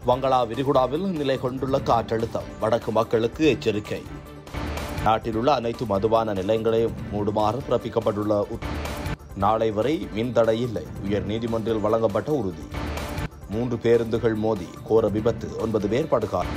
வங்களா விரிகுடாவில் நிலை கொண்டுள்ள காற்றழுத்தம் வடக்கு மக்களுக்கு எச்சரிக்கை நாட்டில் உள்ள அனைத்து மதுபான நிலையங்களையும் மூடுமாறு பிறப்பிக்கப்பட்டுள்ள உத்- நாளை வரை மின் தடை இல்லை உயர் நீதிமன்றில் வழங்கப்பட்ட உறுதி மூன்று பேருந்துகள் மோதி கோர விபத்து ஒன்பது பேர் படுகாயம்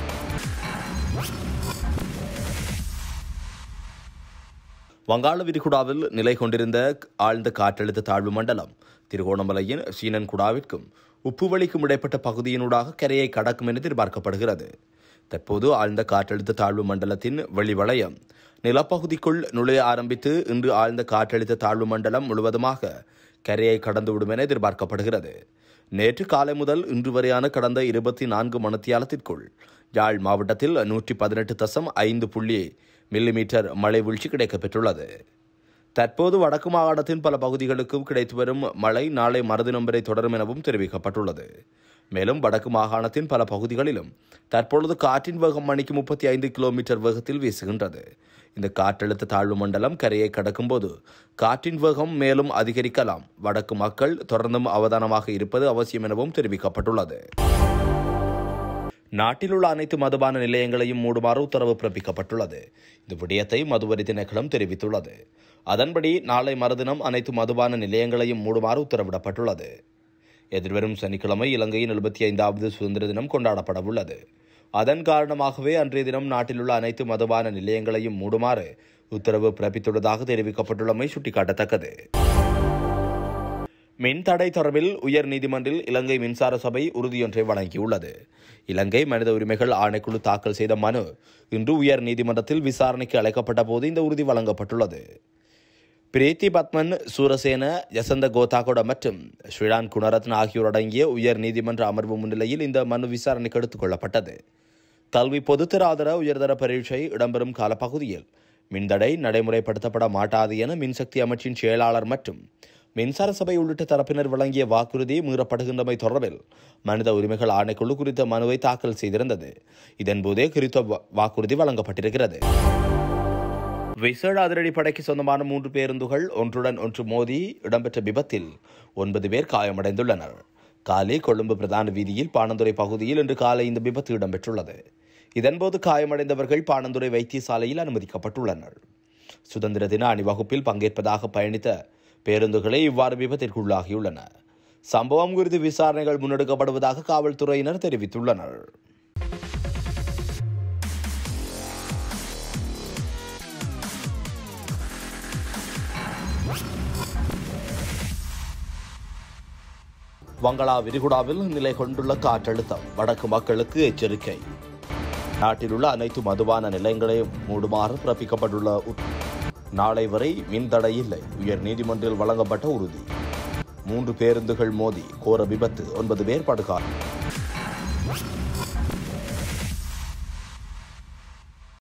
வங்காள விரிகுடாவில் நிலை கொண்டிருந்த ஆழ்ந்த காற்றழுத்த தாழ்வு மண்டலம் திருகோணமலையின் சீனன்குடாவிற்கும் உப்புவழிக்கும் இடைப்பட்ட பகுதியினூடாக கரையை கடக்கும் என எதிர்பார்க்கப்படுகிறது தற்போது ஆழ்ந்த காற்றழுத்த தாழ்வு மண்டலத்தின் வெளிவளையம் நிலப்பகுதிக்குள் நுழைய ஆரம்பித்து இன்று ஆழ்ந்த காற்றழுத்த தாழ்வு மண்டலம் முழுவதுமாக கரையை கடந்துவிடும் என எதிர்பார்க்கப்படுகிறது நேற்று காலை முதல் இன்று வரையான கடந்த இருபத்தி நான்கு மணித்தியாலத்திற்குள் யாழ் மாவட்டத்தில் நூற்றி பதினெட்டு தசம் ஐந்து புள்ளி மில்லிமீட்டர் மழை வீழ்ச்சி கிடைக்கப்பெற்றுள்ளது தற்போது வடக்கு மாகாணத்தின் பல பகுதிகளுக்கும் கிடைத்து வரும் மழை நாளை மறுதினம் வரை தொடரும் எனவும் தெரிவிக்கப்பட்டுள்ளது மேலும் வடக்கு மாகாணத்தின் பல பகுதிகளிலும் தற்பொழுது காற்றின் வேகம் மணிக்கு முப்பத்தி ஐந்து கிலோமீட்டர் வேகத்தில் வீசுகின்றது இந்த காற்றழுத்த தாழ்வு மண்டலம் கரையை கடக்கும்போது காற்றின் வேகம் மேலும் அதிகரிக்கலாம் வடக்கு மக்கள் தொடர்ந்தும் அவதானமாக இருப்பது அவசியம் எனவும் தெரிவிக்கப்பட்டுள்ளது நாட்டில் உள்ள அனைத்து மதுபான நிலையங்களையும் மூடுமாறு உத்தரவு பிறப்பிக்கப்பட்டுள்ளது இந்த விடயத்தை மதுவரி திணைக்களம் தெரிவித்துள்ளது அதன்படி நாளை மறுதினம் அனைத்து மதுபான நிலையங்களையும் மூடுமாறு உத்தரவிடப்பட்டுள்ளது எதிர்வரும் சனிக்கிழமை இலங்கையின் எழுபத்தி ஐந்தாவது சுதந்திர தினம் கொண்டாடப்பட உள்ளது அதன் காரணமாகவே அன்றைய தினம் நாட்டில் உள்ள அனைத்து மதுபான நிலையங்களையும் மூடுமாறு உத்தரவு பிறப்பித்துள்ளதாக தெரிவிக்கப்பட்டுள்ளமை சுட்டிக்காட்டத்தக்கது மின் தடை தொடர்பில் உயர் நீதிமன்றில் இலங்கை மின்சார சபை உறுதியொன்றை வழங்கியுள்ளது இலங்கை மனித உரிமைகள் ஆணைக்குழு தாக்கல் செய்த மனு இன்று உயர் நீதிமன்றத்தில் விசாரணைக்கு அழைக்கப்பட்ட போது இந்த உறுதி வழங்கப்பட்டுள்ளது பிரீத்தி பத்மன் சூரசேன யசந்த கோதாகோட மற்றும் ஸ்ரீலான் குணரத்ன ஆகியோர் அடங்கிய உயர் நீதிமன்ற அமர்வு முன்னிலையில் இந்த மனு விசாரணைக்கு எடுத்துக் கொள்ளப்பட்டது கல்வி பொதுத்தர ஆதர உயர்தர பரீட்சை இடம்பெறும் காலப்பகுதியில் மின்தடை நடைமுறைப்படுத்தப்பட மாட்டாது என மின்சக்தி அமைச்சின் செயலாளர் மற்றும் மின்சார சபை உள்ளிட்ட தரப்பினர் வழங்கிய வாக்குறுதி மீறப்படுகின்றமை தொடர்பில் மனித உரிமைகள் ஆணைக்குழு குறித்த மனுவை தாக்கல் செய்திருந்தது இதன்போதே குறித்த வா- வாக்குறுதி வழங்கப்பட்டிருக்கிறது விசேட அதிரடிப்படைக்கு சொந்தமான மூன்று பேருந்துகள் ஒன்றுடன் ஒன்று மோதி இடம்பெற்ற விபத்தில் ஒன்பது பேர் காயமடைந்துள்ளனர் காலை கொழும்பு பிரதான வீதியில் பாணந்துறை பகுதியில் இன்று காலை இந்த விபத்து இடம்பெற்றுள்ளது இதன்போது காயமடைந்தவர்கள் பாணந்துறை வைத்தியசாலையில் அனுமதிக்கப்பட்டுள்ளனர் சுதந்திர தின அணிவகுப்பில் பங்கேற்பதாக பயணித்த பேருந்துகளே இவ்வாறு விபத்திற்குள்ளாகியுள்ளன சம்பவம் குறித்து விசாரணைகள் முன்னெடுக்கப்படுவதாக காவல்துறையினர் தெரிவித்துள்ளனர் வங்களா விரிகுடாவில் நிலை கொண்டுள்ள காற்றழுத்தம் வடக்கு மக்களுக்கு எச்சரிக்கை நாட்டில் உள்ள அனைத்து மதுபான நிலையங்களையும் மூடுமாறு பிறப்பிக்கப்பட்டுள்ள உத்- நாளை வரை மின் தடை இல்லை உயர் நீதிமன்றில் வழங்கப்பட்ட உறுதி மூன்று பேருந்துகள் மோதி கோர விபத்து ஒன்பது பேர் படுகாயம்